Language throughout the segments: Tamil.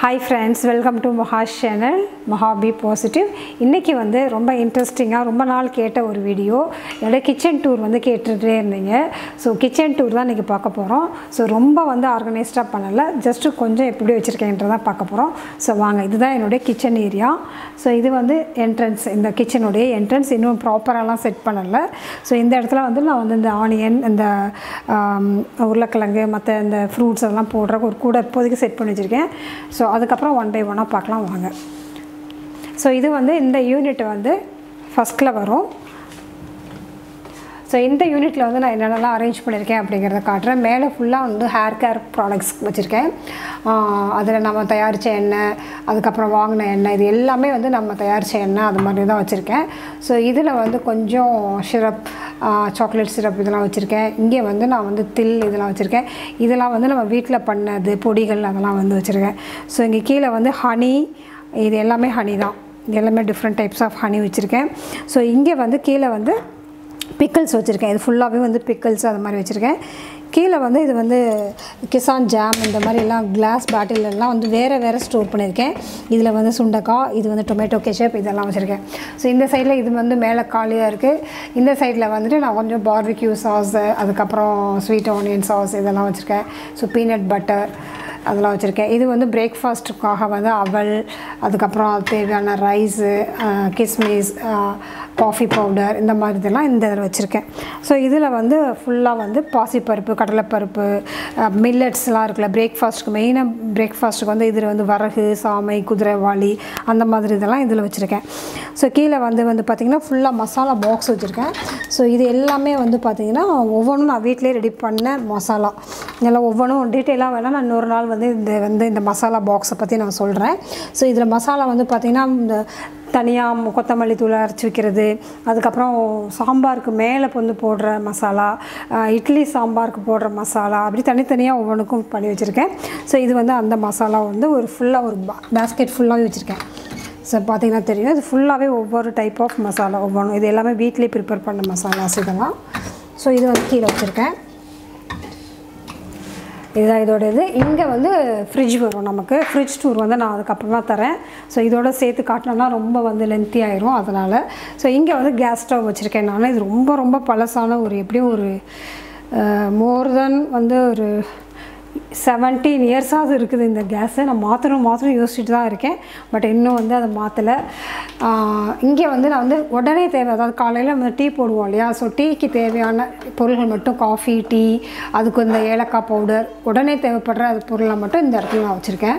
hi friends welcome to Maha's channel Maha be positive இன்றைக்கி வந்து ரொம்ப இன்ட்ரெஸ்டிங்காக ரொம்ப நாள் கேட்ட ஒரு வீடியோ என்னோட கிச்சன் டூர் வந்து கேட்டுகிட்டே இருந்தீங்க ஸோ கிச்சன் டூர் தான் இன்றைக்கி பார்க்க போகிறோம் ஸோ ரொம்ப வந்து ஆர்கனைஸ்டாக பண்ணலை ஜஸ்ட்டு கொஞ்சம் எப்படி வச்சுருக்கேன்றதான் பார்க்க போகிறோம் ஸோ வாங்க இதுதான் என்னுடைய கிச்சன் ஏரியா ஸோ இது வந்து என்ட்ரன்ஸ் இந்த கிச்சனுடைய என்ட்ரன்ஸ் இன்னும் ப்ராப்பராலாம் செட் பண்ணலை ஸோ இந்த இடத்துல வந்து நான் வந்து இந்த ஆனியன் இந்த ஆம், உருளைக்கிழங்கு மற்ற இந்த ஃப்ரூட்ஸ் அதெல்லாம் போடுற ஒரு கூட இப்போதைக்கு செட் பண்ணி வச்சுருக்கேன் ஸோ அதுக்கப்புறம் ஒன் பை ஒன்னாக பார்க்கலாம் வாங்க ஸோ இது வந்து இந்த யூனிட் வந்து ஃபஸ்ட்டில் வரும் ஸோ இந்த யூனிட்டில் வந்து நான் என்னென்னலாம் அரேஞ்ச் பண்ணியிருக்கேன் அப்படிங்கிறத காட்டுறேன் மேலே ஃபுல்லாக வந்து ஹேர் கேர் ப்ராடக்ட்ஸ் வச்சுருக்கேன் அதில் நம்ம தயாரித்த எண்ணெய் அதுக்கப்புறம் வாங்கின எண்ணெய் இது எல்லாமே வந்து நம்ம தயாரித்த எண்ணெய் அது மாதிரி தான் வச்சுருக்கேன் ஸோ இதில் வந்து கொஞ்சம் சிரப் சாக்லேட் சிரப் இதெல்லாம் வச்சுருக்கேன் இங்கே வந்து நான் வந்து தில் இதெல்லாம் வச்சுருக்கேன் இதெல்லாம் வந்து நம்ம வீட்டில் பண்ணது பொடிகள் அதெல்லாம் வந்து வச்சுருக்கேன் ஸோ இங்கே கீழே வந்து ஹனி இது எல்லாமே ஹனி தான் இது எல்லாமே டிஃப்ரெண்ட் டைப்ஸ் ஆஃப் ஹனி வச்சுருக்கேன் ஸோ இங்கே வந்து கீழே வந்து பிக்கிள்ஸ் வச்சுருக்கேன் இது ஃபுல்லாகவே வந்து பிக்கிள்ஸ் அது மாதிரி வச்சுருக்கேன் கீழே வந்து இது வந்து கிசான் ஜாம் இந்த மாதிரி எல்லாம் கிளாஸ் பாட்டில் எல்லாம் வந்து வேறு வேறு ஸ்டோர் பண்ணியிருக்கேன் இதில் வந்து சுண்டக்காய் இது வந்து டொமேட்டோ கெச்சப் இதெல்லாம் வச்சுருக்கேன் ஸோ இந்த சைடில் இது வந்து மேலே காலியாக இருக்குது இந்த சைடில் வந்துட்டு நான் கொஞ்சம் பார்பிக்யூ சாஸ் அதுக்கப்புறம் ஸ்வீட் ஆனியன் சாஸ் இதெல்லாம் வச்சுருக்கேன் ஸோ பீனட் பட்டர் அதெல்லாம் வச்சுருக்கேன் இது வந்து பிரேக்ஃபாஸ்ட்டுக்காக வந்து அவல் அதுக்கப்புறம் அது தேவையான ரைஸு கிஸ்மிஸ் காஃபி பவுடர் இந்த மாதிரி இதெல்லாம் இந்த இதில் வச்சுருக்கேன் ஸோ இதில் வந்து ஃபுல்லாக வந்து பாசிப்பருப்பு கடலைப்பருப்பு மில்லட்ஸ்லாம் இருக்குல்ல பிரேக்ஃபாஸ்ட்டுக்கு மெயினாக பிரேக்ஃபாஸ்ட்டுக்கு வந்து இதில் வந்து வரகு சாமை குதிரைவாளி அந்த மாதிரி இதெல்லாம் இதில் வச்சுருக்கேன் ஸோ கீழே வந்து வந்து பார்த்திங்கன்னா ஃபுல்லாக மசாலா பாக்ஸ் வச்சுருக்கேன் ஸோ இது எல்லாமே வந்து பார்த்திங்கன்னா ஒவ்வொன்றும் நான் வீட்டிலே ரெடி பண்ண மசாலா இதெல்லாம் ஒவ்வொன்றும் டீட்டெயிலாக வேணால் நான் இன்னொரு நாள் வந்து இந்த வந்து இந்த மசாலா பாக்ஸை பற்றி நான் சொல்கிறேன் ஸோ இதில் மசாலா வந்து பார்த்திங்கன்னா இந்த தனியாக கொத்தமல்லி தூள் அரைச்சி வைக்கிறது அதுக்கப்புறம் சாம்பாருக்கு மேலே வந்து போடுற மசாலா அஹ் இட்லி சாம்பாருக்கு போடுற மசாலா அப்படி தனித்தனியாக ஒவ்வொன்றுக்கும் பண்ணி வச்சுருக்கேன் ஸோ இது வந்து அந்த மசாலா வந்து ஒரு ஃபுல்லாக ஒரு பேஸ்கெட் ஃபுல்லாகவே வச்சுருக்கேன் ஸோ பார்த்தீங்கன்னா தெரியும் இது ஃபுல்லாகவே ஒவ்வொரு டைப் ஆஃப் மசாலா ஒவ்வொன்றும் இது எல்லாமே வீட்டிலே ப்ரிப்பேர் பண்ண மசாலாஸ் இதெல்லாம் ஸோ இது வந்து கீழே வச்சுருக்கேன் இதுதான் இதோட இது இங்கே வந்து ஃப்ரிட்ஜ் வரும் நமக்கு ஃப்ரிட்ஜ் டூர் வந்து நான் அதுக்கப்புறமா தரேன் ஸோ இதோட சேர்த்து காட்டினோம்னா ரொம்ப வந்து லென்த்தி ஆயிரும் அதனால் ஸோ இங்கே வந்து கேஸ் ஸ்டவ் வச்சுருக்கேன் நான் இது ரொம்ப ரொம்ப பழசான ஒரு எப்படியும் ஒரு மோர் தென் வந்து ஒரு செவன்டீன் இயர்ஸாவது இருக்குது இந்த கேஸை நான் மாற்றணும் மாற்றணும் யோசிச்சுட்டு தான் இருக்கேன் பட் இன்னும் வந்து அதை மாற்றலை இங்கே வந்து நான் வந்து உடனே தேவை அதாவது காலையில் வந்து டீ போடுவோம் இல்லையா ஸோ டீக்கு தேவையான பொருள்கள் மட்டும் காஃபி டீ அதுக்கு இந்த ஏலக்காய் பவுடர் உடனே தேவைப்படுற அது பொருளை மட்டும் இந்த இடத்துல நான் வச்சுருக்கேன்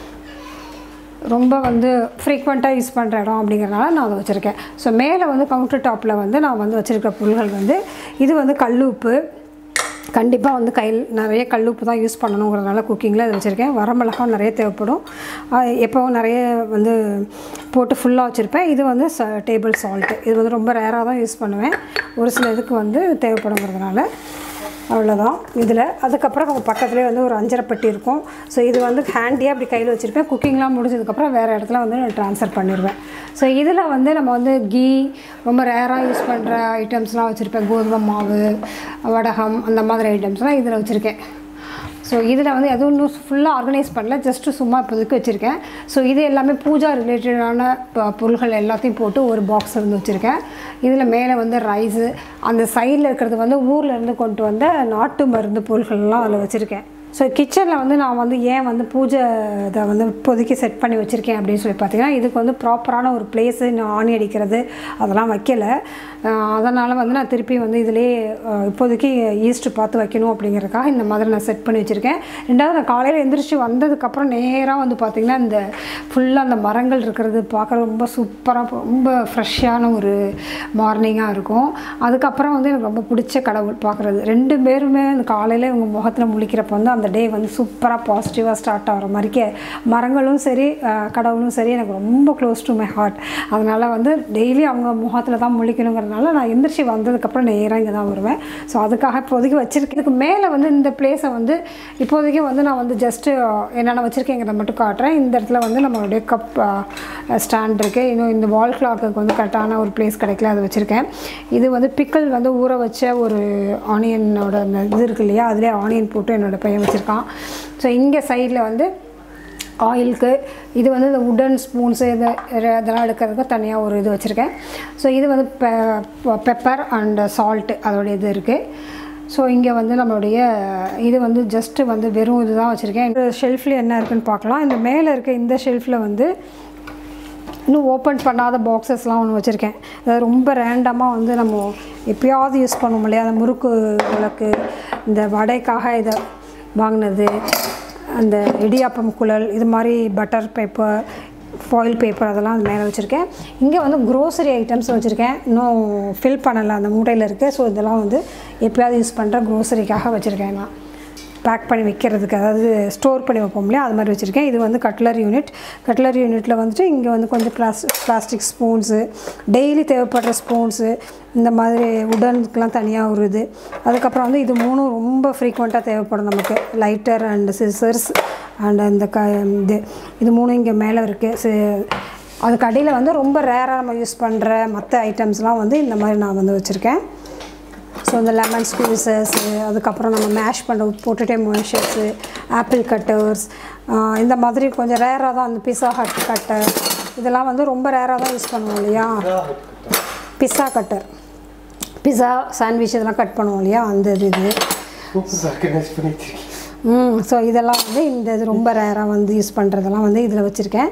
ரொம்ப வந்து ஃப்ரீக்வெண்ட்டாக யூஸ் பண்ணுற இடம் அப்படிங்கிறனால நான் அதை வச்சுருக்கேன் ஸோ மேலே வந்து கவுண்டர் டாப்பில் வந்து நான் வந்து வச்சுருக்க பொருள்கள் வந்து இது வந்து கல் உப்பு கண்டிப்பாக வந்து கையில் நிறைய கல் உப்பு தான் யூஸ் பண்ணணுங்கிறதுனால குக்கிங்கில் அதை வச்சுருக்கேன் வரமிளகாவும் நிறைய தேவைப்படும் அது எப்போவும் நிறைய வந்து போட்டு ஃபுல்லாக வச்சுருப்பேன் இது வந்து ச டேபிள் சால்ட்டு இது வந்து ரொம்ப ரேராக தான் யூஸ் பண்ணுவேன் ஒரு சில இதுக்கு வந்து தேவைப்படுங்கிறதுனால அவ்வளோதான் இதில் அதுக்கப்புறம் அவங்க பக்கத்துலேயே வந்து ஒரு அஞ்சரை பெட்டி இருக்கும் ஸோ இது வந்து ஹேண்டியாக அப்படி கையில் வச்சுருப்பேன் குக்கிங்லாம் முடிஞ்சதுக்கப்புறம் வேறு இடத்துல வந்து நான் ட்ரான்ஸ்ஃபர் பண்ணிடுவேன் ஸோ இதில் வந்து நம்ம வந்து கீ ரொம்ப ரேராக யூஸ் பண்ணுற ஐட்டம்ஸ்லாம் வச்சுருப்பேன் கோதுமை மாவு வடகம் அந்த மாதிரி ஐட்டம்ஸ்லாம் இதில் வச்சுருக்கேன் ஸோ இதில் வந்து எதுவும் இன்னும் ஃபுல்லாக ஆர்கனைஸ் பண்ணல ஜஸ்ட்டு சும்மா இப்போதைக்கு வச்சுருக்கேன் ஸோ இது எல்லாமே பூஜா ரிலேட்டடான பொருள்கள் எல்லாத்தையும் போட்டு ஒரு பாக்ஸ் வந்து வச்சுருக்கேன் இதில் மேலே வந்து ரைஸு அந்த சைடில் இருக்கிறது வந்து ஊரில் இருந்து கொண்டு வந்த நாட்டு மருந்து பொருள்கள்லாம் அதில் வச்சுருக்கேன் ஸோ கிச்சனில் வந்து நான் வந்து ஏன் வந்து பூஜை இதை வந்து இப்போதைக்கு செட் பண்ணி வச்சுருக்கேன் அப்படின்னு சொல்லி பார்த்தீங்கன்னா இதுக்கு வந்து ப்ராப்பரான ஒரு பிளேஸு நான் ஆணி அடிக்கிறது அதெல்லாம் வைக்கல அதனால் வந்து நான் திருப்பி வந்து இதிலே அஹ், இப்போதைக்கு ஈஸ்ட் பார்த்து வைக்கணும் அப்படிங்கிறதுக்காக இந்த மாதிரி நான் செட் பண்ணி வச்சுருக்கேன் ரெண்டாவது நான் காலையில் எந்திரிச்சு வந்ததுக்கப்புறம் நேராக வந்து பார்த்திங்கன்னா இந்த ஃபுல்லாக அந்த மரங்கள் இருக்கிறது பார்க்க ரொம்ப சூப்பராக ரொம்ப ஃப்ரெஷ்ஷான ஒரு மார்னிங்காக இருக்கும் அதுக்கப்புறம் வந்து எனக்கு ரொம்ப பிடிச்ச கடவுள் பார்க்குறது ரெண்டு பேருமே அந்த காலையில் இவங்க முகத்தில் முழிக்கிறப்ப வந்து அந்த டே வந்து சூப்பராக பாசிட்டிவாக ஸ்டார்ட் ஆகிற மாதிரிக்கே மரங்களும் சரி அஹ், கடவுளும் சரி எனக்கு ரொம்ப க்ளோஸ் டு மை ஹார்ட் அதனால் வந்து டெய்லி அவங்க முகத்தில் தான் முழிக்கணுங்கிறதுனால நான் எந்திரிச்சு வந்ததுக்கப்புறம் நேராக இங்கே தான் வருவேன் ஸோ அதுக்காக இப்போதைக்கு வச்சுருக்கேன் இதுக்கு மேலே வந்து இந்த பிளேஸை வந்து இப்போதைக்கு வந்து நான் வந்து ஜஸ்ட்டு என்னென்ன வச்சுருக்கேங்கிறத மட்டும் காட்டுறேன் இந்த இடத்துல வந்து நம்மளுடைய கப் ஸ்டாண்ட் இருக்குது இன்னும் இந்த வால் கிளாக்கு வந்து கரெக்டான ஒரு பிளேஸ் கிடைக்கல அதை வச்சுருக்கேன் இது வந்து பிக்கல் வந்து ஊற வச்ச ஒரு ஆனியனோட அந்த இது இருக்கு இல்லையா அதிலே ஆனியன் போட்டு என்னோடய பையன் வச்சுருக்கான் ஸோ இங்கே சைடில் வந்து ஆயிலுக்கு இது வந்து இந்த உடன் ஸ்பூன்ஸு இது இதெல்லாம் எடுக்கிறதுக்கு தனியாக ஒரு இது வச்சுருக்கேன் ஸோ இது வந்து பெ பெப்பர் அண்ட் சால்ட்டு அதோட இது இருக்குது ஸோ இங்கே வந்து நம்மளுடைய இது வந்து ஜஸ்ட்டு வந்து வெறும் இது தான் வச்சுருக்கேன் இந்த ஷெல்ஃபில் என்ன இருக்குன்னு பார்க்கலாம் இந்த மேலே இருக்க இந்த ஷெல்ஃபில் வந்து இன்னும் ஓப்பன் பண்ணாத பாக்ஸஸ்லாம் ஒன்று வச்சுருக்கேன் அதாவது ரொம்ப ரேண்டமாக வந்து நம்ம எப்பயாவது யூஸ் பண்ணுவோம் இல்லையா அந்த முறுக்கு விளக்கு இந்த வடைக்காக இதை வாங்கினது அந்த இடியாப்பம் குழல் இது மாதிரி பட்டர் பேப்பர் ஃபாயில் பேப்பர் அதெல்லாம் அது மேலே வச்சுருக்கேன் இங்கே வந்து க்ரோசரி ஐட்டம்ஸ் வச்சுருக்கேன் இன்னும் ஃபில் பண்ணலை அந்த மூட்டையில் இருக்குது ஸோ இதெல்லாம் வந்து எப்பயாவது யூஸ் பண்ணுற க்ரோசரிக்காக வச்சுருக்கேன் நான் பேக் பண்ணி வைக்கிறதுக்கு அதாவது ஸ்டோர் பண்ணி வைப்போம் இல்லையா அது மாதிரி வச்சுருக்கேன் இது வந்து கட்லர் யூனிட் கட்லர் யூனிட்டில் வந்துட்டு இங்கே வந்து கொஞ்சம் பிளாஸ் பிளாஸ்டிக் ஸ்பூன்ஸு டெய்லி தேவைப்படுற ஸ்பூன்ஸு இந்த மாதிரி உடனுக்குலாம் தனியாக ஒரு இது அதுக்கப்புறம் வந்து இது மூணும் ரொம்ப ஃப்ரீக்வெண்ட்டாக தேவைப்படும் நமக்கு லைட்டர் அண்ட் சிசர்ஸ் அண்ட் இந்த க இது இது மூணும் இங்கே மேலே இருக்குது அதுக்கு அடியில் வந்து ரொம்ப ரேராக நம்ம யூஸ் பண்ணுற மற்ற ஐட்டம்ஸ்லாம் வந்து இந்த மாதிரி நான் வந்து வச்சுருக்கேன் ஸோ இந்த லெமன் ஸ்க்வீசஸ் அதுக்கப்புறம் நம்ம மேஷ் பண்ணுற பொட்டேட்டோ மேஷர்ஸு ஆப்பிள் கட்டர்ஸ் இந்த மாதிரி கொஞ்சம் ரேராக தான் அந்த பிஸா ஹட் கட்டர் இதெல்லாம் வந்து ரொம்ப ரேராக தான் யூஸ் பண்ணுவோம் இல்லையா பிஸா கட்டர் பிஸா சாண்ட்விச் இதெல்லாம் கட் பண்ணுவோம் இல்லையா அந்த இது இது ஆர்கனைஸ் பண்ணிட்டு இருக்கீங்க ம் ஸோ இதெல்லாம் வந்து இந்த இது ரொம்ப ரேராக வந்து யூஸ் பண்ணுறதெல்லாம் வந்து இதில் வச்சுருக்கேன்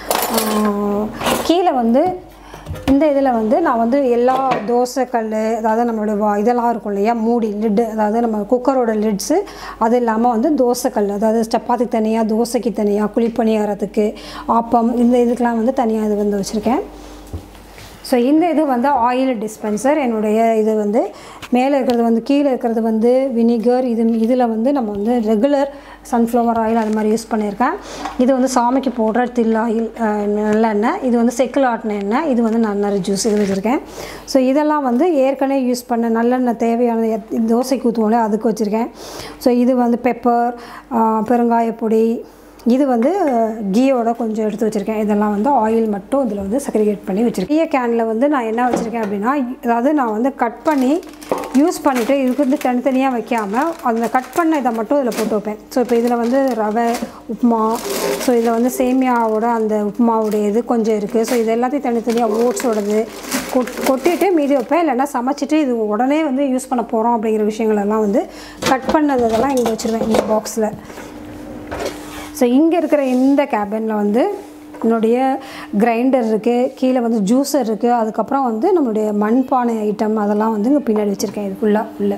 கீழே வந்து இந்த இதில் வந்து நான் வந்து எல்லா தோசைக்கல் அதாவது நம்மளுடைய வா இதெல்லாம் இருக்கும் இல்லையா மூடி லிட்டு அதாவது நம்ம குக்கரோட லிட்ஸு அது இல்லாமல் வந்து தோசைக்கல் அதாவது சப்பாத்தி தனியாக தோசைக்கு தனியாக குழிப்பணியாரத்துக்கு ஆப்பம் இந்த இதுக்கெலாம் வந்து தனியாக இது வந்து வச்சுருக்கேன் ஸோ இந்த இது வந்து ஆயில் டிஸ்பென்சர் என்னுடைய இது வந்து மேலே இருக்கிறது வந்து கீழே இருக்கிறது வந்து வினிகர் இது இதில் வந்து நம்ம வந்து ரெகுலர் சன்ஃப்ளவர் ஆயில் அது மாதிரி யூஸ் பண்ணியிருக்கேன் இது வந்து சாமிக்கு போடுற தில் ஆயில் அஹ், நல்லெண்ணெய் இது வந்து செக்கில் ஆட்டின எண்ணெய் இது வந்து நன்னரி ஜூஸ் இது வச்சுருக்கேன் ஸோ இதெல்லாம் வந்து ஏற்கனவே யூஸ் பண்ண நல்லெண்ணெய் தேவையான எத்- தோசைக்கு ஊற்றுவோம்ல அதுக்கு வச்சுருக்கேன் ஸோ இது வந்து பெப்பர் பெருங்காயப்பொடி இது வந்து கீயோட கொஞ்சம் எடுத்து வச்சுருக்கேன் இதெல்லாம் வந்து ஆயில் மட்டும் இதில் வந்து செக்ரிகேட் பண்ணி வச்சுருக்கேன் கீய கேனில் வந்து நான் என்ன வச்சுருக்கேன் அப்படின்னா அதாவது நான் வந்து கட் பண்ணி யூஸ் பண்ணிவிட்டு இதுக்கு வந்து தனித்தனியாக வைக்காமல் அந்த கட் பண்ண இதை மட்டும் இதில் போட்டு வைப்பேன் ஸோ இப்போ இதில் வந்து ரவை உப்புமா ஸோ இதில் வந்து சேமியாவோட அந்த உப்புமாவுடைய இது கொஞ்சம் இருக்குது ஸோ இது எல்லாத்தையும் தனித்தனியாக ஓட்ஸோடது கொட் கொட்டிட்டு மீதி வைப்பேன் இல்லைன்னா சமைச்சிட்டு இது உடனே வந்து யூஸ் பண்ண போகிறோம் அப்படிங்கிற விஷயங்கள் எல்லாம் வந்து கட் பண்ணது இதெல்லாம் இங்கே வச்சுருவேன் இந்த பாக்ஸில் ஸோ இங்கே இருக்கிற இந்த கேபினில் வந்து என்னுடைய கிரைண்டர் இருக்குது கீழே வந்து ஜூஸர் இருக்குது அதுக்கப்புறம் வந்து நம்மளுடைய மண்பானை ஐட்டம் அதெல்லாம் வந்து இங்கே பின்னாடி வச்சுருக்கேன் இது ஃபுல்லாக உள்ள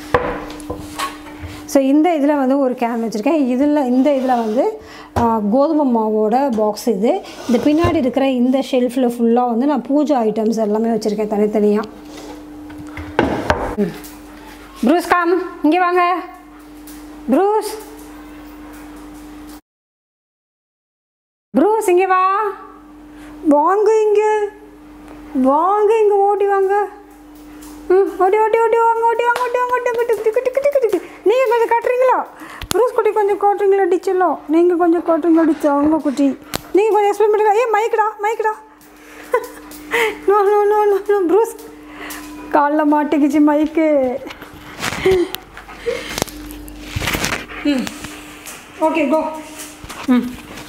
ஸோ இந்த இதில் வந்து ஒரு கேன் வச்சுருக்கேன் இதில் இந்த இதில் வந்து ஆ, கோதுமை மாவோட பாக்ஸ் இது இந்த பின்னாடி இருக்கிற இந்த ஷெல்ஃபில் ஃபுல்லாக வந்து நான் பூஜை ஐட்டம்ஸ் எல்லாமே வச்சுருக்கேன் தனித்தனியாக ப்ரூஸ் காம் இங்கே வாங்க ப்ரூஸ் ப்ரூஸ் இங்கே வா வாங்க இங்கே வாங்க இங்கே ஓடி வாங்க ம் ஓடி ஓடி ஓடி வாங்க ஓடி வாங்க ஓடி வாங்க ஓடி வாங்க டிக்கு டிக்கு டிக்கு டிக்கு டிக்கு நீங்கள் கொஞ்சம் காட்டுறீங்களா ப்ரூஸ் குட்டி கொஞ்சம் காட்டுறீங்களா டிச்சலோ நீங்கள் கொஞ்சம் காட்டுறீங்களா டிச்சு அவங்க குட்டி நீங்கள் கொஞ்சம் எக்ஸ்பிளைன் பண்ணுங்க ஏ மைக்குடா மைக்குடா no no no no no ப்ரூஸ் காலில் மாட்டிக்கிச்சு மைக்கு ம் ஓகே கோ ம்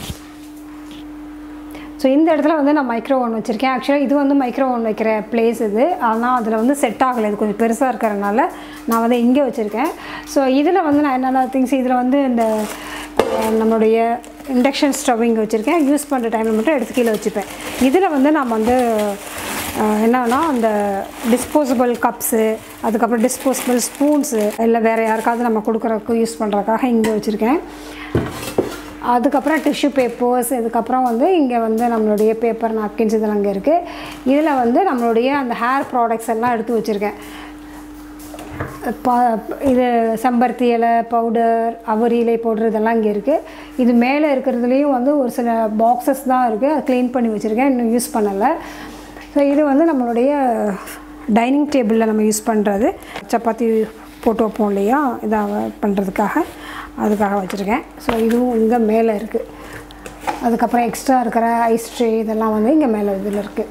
ஸோ இந்த இடத்துல வந்து நான் மைக்ரோ ஓவன் வச்சுருக்கேன் ஆக்சுவலாக இது வந்து மைக்ரோ ஓவன் வைக்கிற பிளேஸ் இது ஆனால் அதில் வந்து செட் ஆகலை இது கொஞ்சம் பெருசாக இருக்கிறனால நான் வந்து இங்கே வச்சுருக்கேன் ஸோ இதில் வந்து நான் என்னென்ன திங்ஸ் இதில் வந்து இந்த அஹ், நம்மளுடைய இண்டக்ஷன் ஸ்டவ் இங்கே வச்சுருக்கேன் யூஸ் பண்ணுற டைமில் மட்டும் எடுத்து கீழே வச்சுப்பேன் இதில் வந்து நம்ம வந்து அஹ், என்னன்னா அந்த டிஸ்போசபிள் கப்ஸு அதுக்கப்புறம் டிஸ்போசபிள் ஸ்பூன்ஸு இல்லை வேறு யாருக்காவது நம்ம கொடுக்குறதுக்கு யூஸ் பண்ணுறதுக்காக இங்கே வச்சுருக்கேன் அதுக்கப்புறம் டிஷ்யூ பேப்பர்ஸ் இதுக்கப்புறம் வந்து இங்கே வந்து நம்மளுடைய பேப்பர் நாப்கின்ஸ் இதெல்லாம் அங்கே இருக்குது இதில் வந்து நம்மளுடைய அந்த ஹேர் ப்ராடக்ட்ஸ் எல்லாம் எடுத்து வச்சுருக்கேன் ப இது செம்பருத்தி இலை பவுடர் அவரி இலை பவுடர் இதெல்லாம் இங்கே இருக்குது இது மேலே இருக்கிறதுலேயும் வந்து ஒரு சில பாக்ஸஸ் தான் இருக்குது அதை க்ளீன் பண்ணி வச்சுருக்கேன் இன்னும் யூஸ் பண்ணலை ஸோ இது வந்து நம்மளுடைய டைனிங் டேபிளில் நம்ம யூஸ் பண்ணுறது சப்பாத்தி போட்டு வைப்போம் இல்லையா இதாக பண்ணுறதுக்காக அதுக்காக வச்சுருக்கேன் ஸோ இதுவும் இங்கே மேலே இருக்குது அதுக்கப்புறம் எக்ஸ்ட்ரா இருக்கிற ஐஸ் ட்ரே இதெல்லாம் வந்து இங்கே மேலே இதில் இருக்குது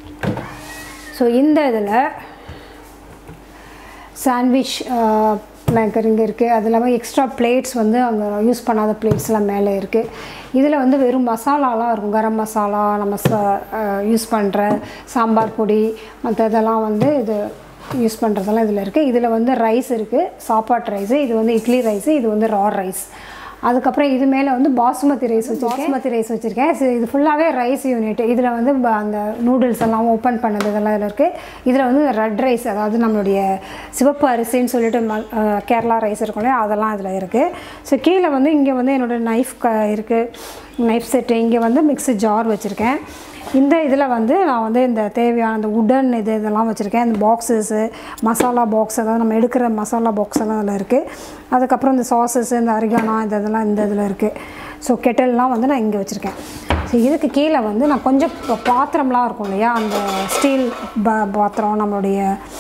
ஸோ இந்த இதில் சாண்ட்விச் மேக்கர் இங்கே இருக்குது அது இல்லாமல் எக்ஸ்ட்ரா பிளேட்ஸ் வந்து அங்கே யூஸ் பண்ணாத பிளேட்ஸ்லாம் மேலே இருக்குது இதில் வந்து வெறும் மசாலாலாம் இருக்கும் கரம் மசாலா நம்ம ச யூஸ் பண்ணுற சாம்பார் பொடி மற்ற இதெல்லாம் வந்து இது யூஸ் பண்ணுறதெல்லாம் இதில் இருக்குது இதில் வந்து ரைஸ் இருக்குது சாப்பாட்டு ரைஸு இது வந்து இட்லி ரைஸு இது வந்து ரா ரைஸ் அதுக்கப்புறம் இது மேலே வந்து பாசுமதி ரைஸ் வச்சுருக்கேன் பாசுமதி ரைஸ் வச்சுருக்கேன் இது ஃபுல்லாகவே ரைஸ் யூனிட் இதில் வந்து ப- அந்த நூடுல்ஸ் எல்லாம் ஓப்பன் பண்ணது இதெல்லாம் இதில் இருக்குது இதில் வந்து ரெட் ரைஸ் அதாவது நம்மளுடைய சிவப்பு அரிசின்னு சொல்லிட்டு மல் அஹ் கேரளா ரைஸ் இருக்கும் இல்லையா அதெல்லாம் இதில் இருக்குது ஸோ கீழே வந்து இங்கே வந்து என்னோட நைஃப் க இருக்குது நைஃப் செட்டு இங்கே வந்து மிக்ஸி ஜார் வச்சுருக்கேன் இந்த இதில் வந்து நான் வந்து இந்த தேவையான இந்த உடன் இது இதெல்லாம் வச்சுருக்கேன் இந்த பாக்ஸஸ்ஸு மசாலா பாக்ஸ் அதாவது நம்ம எடுக்கிற மசாலா பாக்ஸ் எல்லாம் அதில் இருக்குது அதுக்கப்புறம் இந்த சாசஸ் இந்த அரிகானா இந்த இதெல்லாம் இந்த இதில் இருக்குது ஸோ கெட்டல்லாம் வந்து நான் இங்கே வச்சுருக்கேன் ஸோ இதுக்கு கீழே வந்து நான் கொஞ்சம் பா- பாத்திரம்லாம் இருக்கும் இல்லையா அந்த ஸ்டீல் பா பாத்திரம் நம்மளுடைய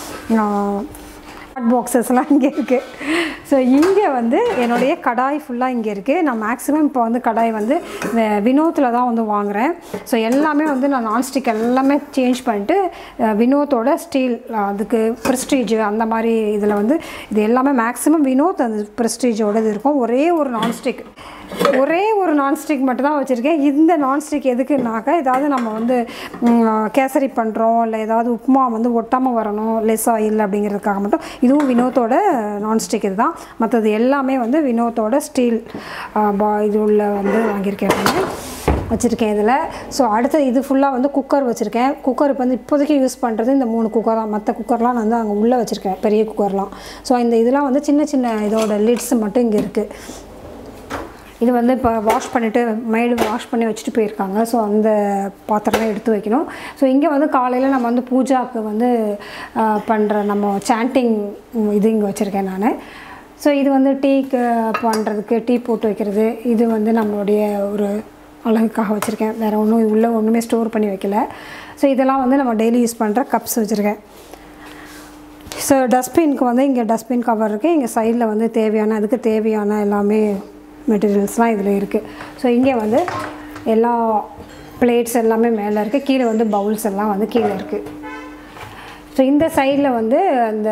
ஹாட் பாக்ஸஸ்லாம் இங்கே இருக்குது ஸோ இங்கே வந்து என்னுடைய கடாய் ஃபுல்லாக இங்கே இருக்குது நான் மேக்ஸிமம் இப்போ வந்து கடாய் வந்து வே- வினோத்தில் தான் வந்து வாங்குகிறேன் ஸோ எல்லாமே வந்து நான் நான்ஸ்டிக் எல்லாமே சேஞ்ச் பண்ணிட்டு அஹ், வினோத்தோட ஸ்டீல் அதுக்கு ப்ரெஸ்டீஜ் அந்த மாதிரி இதில் வந்து இது எல்லாமே மேக்ஸிமம் வினோத் அந்த ப்ரெஸ்டீஜோட இது இருக்கும் ஒரே ஒரு நான்ஸ்டிக் ஒரே ஒரு நான்ஸ்டிக் மட்டும் தான் வச்சுருக்கேன் இந்த நான்ஸ்டிக் எதுக்குனாக்கா ஏதாவது நம்ம வந்து ம், கேசரி பண்ணுறோம் இல்லை ஏதாவது உப்புமா வந்து ஒட்டாமல் வரணும் லெஸ் ஆயில் அப்படிங்கிறதுக்காக மட்டும் இதுவும் வினோத்தோட நான்ஸ்டிக் இது தான் மற்றது எல்லாமே வந்து வினோத்தோட ஸ்டீல் பா இது உள்ள வந்து வாங்கியிருக்கேன் நான் வச்சுருக்கேன் இதில் ஸோ அடுத்து இது ஃபுல்லாக வந்து குக்கர் வச்சுருக்கேன் குக்கர் இப்போ வந்து இப்போதைக்கு யூஸ் பண்ணுறது இந்த மூணு குக்கர் தான் மற்ற குக்கர்லாம் நான் வந்து அங்கே உள்ளே வச்சுருக்கேன் பெரிய குக்கர்லாம் ஸோ இந்த இதெல்லாம் வந்து சின்ன சின்ன இதோட லிட்ஸ் மட்டும் இங்கே இருக்குது இது வந்து இப்போ வாஷ் பண்ணிவிட்டு மைடு வாஷ் பண்ணி வச்சுட்டு போயிருக்காங்க ஸோ அந்த பாத்திரம்லாம் எடுத்து வைக்கணும் ஸோ இங்கே வந்து காலையில் நம்ம வந்து பூஜாவுக்கு வந்து பண்ணுற நம்ம சாண்டிங் இது இங்கே வச்சுருக்கேன் நான் ஸோ இது வந்து டீக்கு பண்ணுறதுக்கு டீ போட்டு வைக்கிறது இது வந்து நம்மளுடைய ஒரு அழகுக்காக வச்சுருக்கேன் வேறு ஒன்றும் உள்ளே ஒன்றுமே ஸ்டோர் பண்ணி வைக்கல ஸோ இதெல்லாம் வந்து நம்ம டெய்லி யூஸ் பண்ணுற கப்ஸ் வச்சுருக்கேன் ஸோ டஸ்ட்பின்க்கு வந்து இங்கே டஸ்ட்பின் கவர் இருக்குது இங்கே சைடில் வந்து தேவையான அதுக்கு தேவையான எல்லாமே மெட்டீரியல்ஸ்லாம் இதில் இருக்குது ஸோ இங்கே வந்து எல்லா பிளேட்ஸ் எல்லாமே மேலே இருக்குது கீழே வந்து பவுல்ஸ் எல்லாம் வந்து கீழே இருக்குது ஸோ இந்த சைடில் வந்து அந்த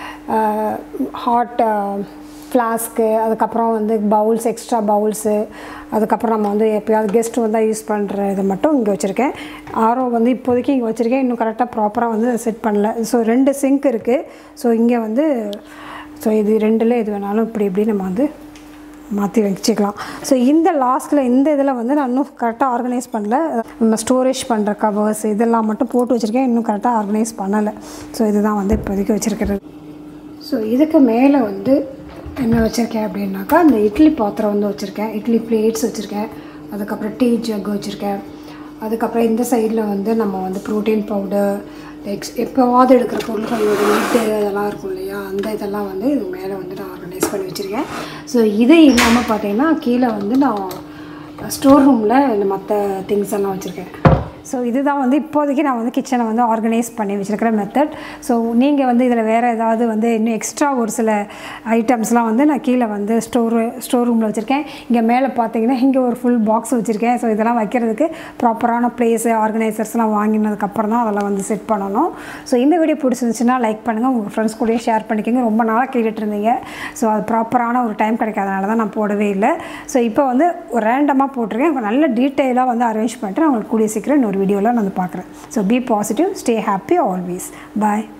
ஹாட் ஃப்ளாஸ்க்கு அதுக்கப்புறம் வந்து பவுல்ஸ் எக்ஸ்ட்ரா பவுல்ஸு அதுக்கப்புறம் நம்ம வந்து எப்போயாவது கெஸ்ட் வந்தால் யூஸ் பண்ணுற இதை மட்டும் இங்கே வச்சுருக்கேன் ஆரோ வந்து இப்போதைக்கு இங்கே வச்சுருக்கேன் இன்னும் கரெக்டாக ப்ராப்பராக வந்து செட் பண்ணல ஸோ ரெண்டு சிங்க் இருக்குது ஸோ இங்கே வந்து ஸோ இது ரெண்டில் எது வேணாலும் இப்படி இப்படி நம்ம வந்து மாற்றி வச்சுக்கலாம் ஸோ இந்த லாஸ்ட்டில் இந்த இதில் வந்து நான் இன்னும் கரெக்டாக ஆர்கனைஸ் பண்ணல நம்ம ஸ்டோரேஜ் பண்ணுற கவர்ஸ் இதெல்லாம் மட்டும் போட்டு வச்சுருக்கேன் இன்னும் கரெக்டாக ஆர்கனைஸ் பண்ணலை ஸோ இதுதான் வந்து இப்போதைக்கு வச்சுருக்கிறது ஸோ இதுக்கு மேலே வந்து என்ன வச்சுருக்கேன் அப்படின்னாக்கா இந்த இட்லி பாத்திரம் வந்து வச்சுருக்கேன் இட்லி பிளேட்ஸ் வச்சுருக்கேன் அதுக்கப்புறம் டீ ஜக் வச்சுருக்கேன் அதுக்கப்புறம் இந்த சைடில் வந்து நம்ம வந்து ப்ரோட்டீன் பவுடர் எக்ஸ் எப்போவாவது எடுக்கிற பொருட்களோட நீட்டு அதெல்லாம் இருக்கும் இல்லையா அந்த இதெல்லாம் வந்து இது மேலே வந்து நான் ஆர்கனைஸ் பண்ணி வச்சுருக்கேன் ஸோ இது இல்லாமல் பார்த்தீங்கன்னா கீழே வந்து நான் ஸ்டோர் ரூமில் மற்ற திங்ஸ் எல்லாம் வச்சுருக்கேன் ஸோ இதுதான் வந்து இப்போதைக்கு நான் வந்து கிச்சனை வந்து ஆர்கனைஸ் பண்ணி வச்சுருக்கிற மெத்தட் ஸோ நீங்கள் வந்து இதில் வேறு ஏதாவது வந்து இன்னும் எக்ஸ்ட்ரா ஒரு சில ஐட்டம்ஸ்லாம் வந்து நான் கீழே வந்து ஸ்டோர் ஸ்டோர் ரூமில் வச்சுருக்கேன் இங்கே மேலே பார்த்தீங்கன்னா இங்கே ஒரு ஃபுல் பாக்ஸ் வச்சுருக்கேன் ஸோ இதெல்லாம் வைக்கிறதுக்கு ப்ராப்பரான பிளேஸு ஆர்கனைசர்ஸ்லாம் வாங்கினதுக்கப்புறம் தான் அதெல்லாம் வந்து செட் பண்ணணும் ஸோ இந்த வீடியோ பிடிச்சிருந்துச்சுன்னா லைக் பண்ணுங்கள் உங்கள் ஃப்ரெண்ட்ஸ் கூடயே ஷேர் பண்ணிக்கோங்க ரொம்ப நாளாக கேட்டுட்டு இருந்தீங்க ஸோ அது ப்ராப்பரான ஒரு டைம் கிடைக்காதனால தான் நான் போடவே இல்லை ஸோ இப்போ வந்து ஒரு ரேண்டமாக போட்டிருக்கேன் நல்ல டீட்டெயிலாக வந்து அரேஞ்ச் பண்ணிட்டு நான் உங்களுக்கு கூடிய சீக்கிரம் இன்னொரு வீடியோவில் நான் வந்து பார்க்குறேன் so be positive stay happy always bye